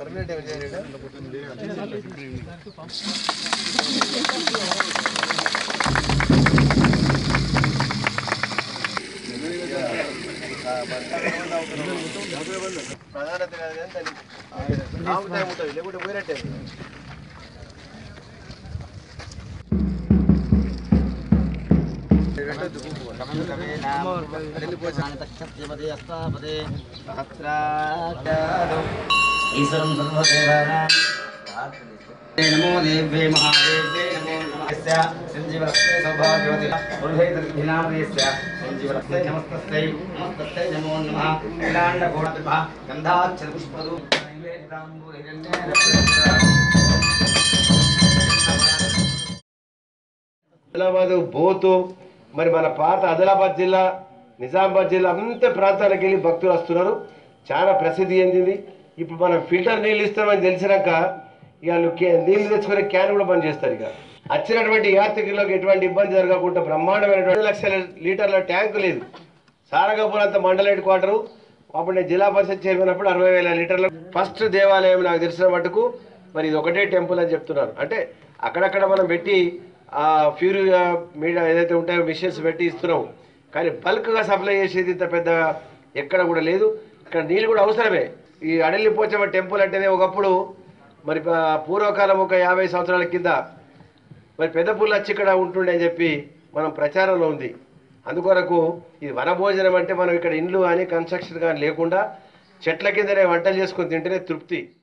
permanent ఏమి చేయలేదా ప్రధానత కాదు కానీ దానికి లాంగ్ టైం ఉంటుంది లేకుంటే పోయినట్టే ఈశ్వరం సర్వదేవానాం నమో దేవ్యే మహాదేవ్యే నమో నమస్య సంజీవరస్య సౌభాగ్యవతి ఉర్ధైర్ధినామదేస్య సంజీవరస్య నమస్తస్యై నమస్తస్యై నమో నమః కైలాండ గోడపిప గంధాక్షర పుష్పదు ఆదిలాబాద్ బోతు మరి మన పాత ఆదిలాబాద్ జిల్లా నిజామాబాద్ జిల్లా అంత ప్రాంతాలకు వెళ్ళి భక్తులు వస్తున్నారు చాలా ప్రసిద్ధి చెందింది ఇప్పుడు మనం ఫిల్టర్ నీళ్ళు ఇస్తామని తెలిసినాక ఇక వాళ్ళు కే- నీళ్ళు తెచ్చుకునే క్యాన్ కూడా బంద్ చేస్తారు ఇక వచ్చినటువంటి యాత్రికులకు ఎటువంటి ఇబ్బంది జరగకుండా బ్రహ్మాండమైనటువంటి రెండు లక్షల లీటర్ల ట్యాంక్ లేదు సారగపురంత మండల హెడ్ క్వార్టరు అప్పుడు నేను జిల్లా పరిషత్ చైర్మన్ అప్పుడు అరవై వేల లీటర్ల ఫస్ట్ దేవాలయం నాకు తెలిసిన మటుకు మరి ఇది ఒకటే టెంపుల్ అని చెప్తున్నారు అంటే అక్కడక్కడ మనం పెట్టి ఆ ఫ్యూరీ మీడియా ఏదైతే ఉంటాయో మిషన్స్ పెట్టి ఇస్తున్నాం కానీ బల్క్గా సప్లై చేసేది ఇంత పెద్ద ఎక్కడ కూడా లేదు ఇక్కడ నీళ్ళు కూడా అవసరమే ఈ అడలి పోచమ్మ టెంపుల్ అంటేనే ఒకప్పుడు మరి ప- పూర్వకాలం ఒక యాభై సంవత్సరాల కింద మరి పెద్ద పుల్ల వచ్చి ఇక్కడ ఉంటుండే అని చెప్పి మనం ప్రచారంలో ఉంది అందుకొరకు ఇది వనభోజనం అంటే మనం ఇక్కడ ఇండ్లు కానీ కన్స్ట్రక్షన్ కానీ లేకుండా చెట్ల కిందనే వంటలు చేసుకొని తింటేనే తృప్తి